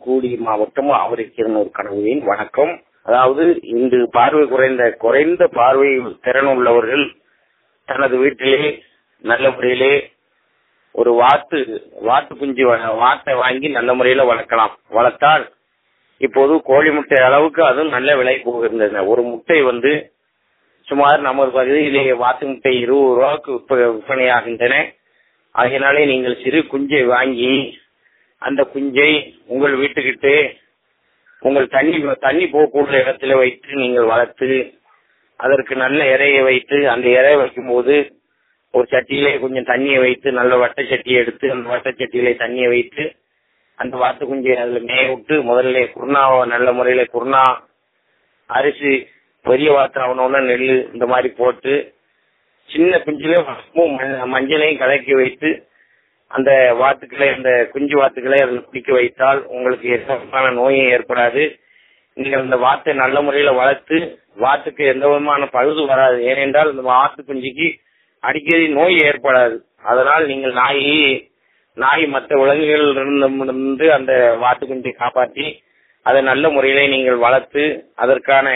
தூத்துக்குடி மாவட்டம் ஆவரைக்கீரனூர் கனவுவின் வணக்கம் அதாவது இன்று பார்வை குறைந்த குறைந்த பார்வை திறன் உள்ளவர்கள் தனது வீட்டிலே நல்ல முறையிலே ஒரு வாத்து வாத்து குஞ்சு வ- வாத்தை வாங்கி நல்ல முறையில வளர்க்கலாம் வளர்த்தால் இப்போது கோழி முட்டை அளவுக்கு அதுவும் நல்ல விலை போகின்றன ஒரு முட்டை வந்து சுமார் நமது பகுதியிலே வாத்து முட்டை இருபது ரூபாய்க்கு விற்ப- விற்பனையாகின்றன ஆகையினாலே நீங்கள் சிறு குஞ்சை வாங்கி அந்த குஞ்சை உங்கள் வீட்டுக்கிட்டே உங்கள் தண்ணி தண்ணி போகக்கூடிய இடத்துல வைத்து நீங்கள் வளர்த்து அதற்கு நல்ல இறையை வைத்து அந்த இறையை வைக்கும்போது ஒரு சட்டியிலே கொஞ்சம் தண்ணியை வைத்து நல்ல வட்ட சட்டியை எடுத்து அந்த வட்ட சட்டியிலே தண்ணியை வைத்து அந்த வாத்து குஞ்சை அதுல மேய விட்டு முதல்ல குருணாவை நல்ல முறையில குருணா அரிசி பெரிய வாத்து ஆகணும்னா நெல் இந்த மாதிரி போட்டு சின்ன குஞ்சிலே உப்பும் மஞ்ச- மஞ்சளையும் கலக்கி வைத்து அந்த வாத்துக்களை அந்த குஞ்சு வாத்துக்களை அதில் குடிக்க வைத்தால் உங்களுக்கு எந்த விதமான நோயும் ஏற்படாது நீங்கள் இந்த வாத்தை நல்ல முறையில வளர்த்து வாத்துக்கு எந்த விதமான பழுது வராது ஏனென்றால் இந்த வாத்து குஞ்சுக்கு அடிக்கடி நோய் ஏற்படாது அதனால் நீங்கள் நாய் நாய் மற்ற விலங்குகளிலிருந்து அந்த வாத்து குஞ்சை காப்பாற்றி அதை நல்ல முறையிலே நீங்கள் வளர்த்து அதற்கான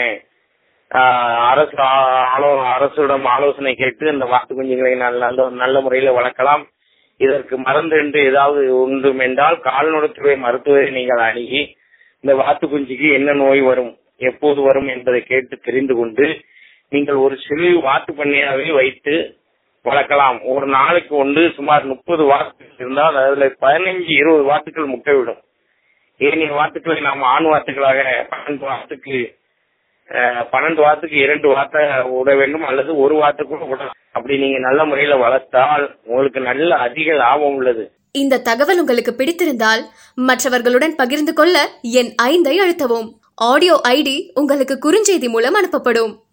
ஆஹ், அரசு ஆ- ஆலோ- அரசிடம் ஆலோசனை கேட்டு அந்த வாத்து குஞ்சுகளை நல்ல நல்ல நல்ல முறையில வளர்க்கலாம் இதற்கு மருந்து என்று ஏதாவது உண்டும் என்றால் கால்நடைத்துறை மருத்துவரை நீங்கள் அணுகி இந்த வாத்து குஞ்சுக்கு என்ன நோய் வரும் எப்போது வரும் என்பதை கேட்டு தெரிந்து கொண்டு நீங்கள் ஒரு சிறு வாத்து பண்ணையாவே வைத்து வளர்க்கலாம் ஒரு நாளைக்கு ஒன்று சுமார் முப்பது வாத்துக்கள் இருந்தால் அதுல பதினைஞ்சு இருபது வாத்துக்கள் முட்டை விடும் ஏனைய வாத்துக்களை நாம் ஆண் வாத்துக்களாக பன்னெண்டு வாத்துக்கு அஹ், பன்னெண்டு வாத்துக்கு இரண்டு வாத்தை விட வேண்டும் அல்லது ஒரு வாத்து கூட விடலாம் அப்படி நீங்க நல்ல முறையில வளர்த்தால் உங்களுக்கு நல்ல அதிக லாபம் உள்ளது இந்த தகவல் உங்களுக்கு பிடித்திருந்தால் மற்றவர்களுடன் பகிர்ந்து கொள்ள என் ஐந்தை அழுத்தவும் ஆடியோ ஐடி உங்களுக்கு குறுஞ்செய்தி மூலம் அனுப்பப்படும்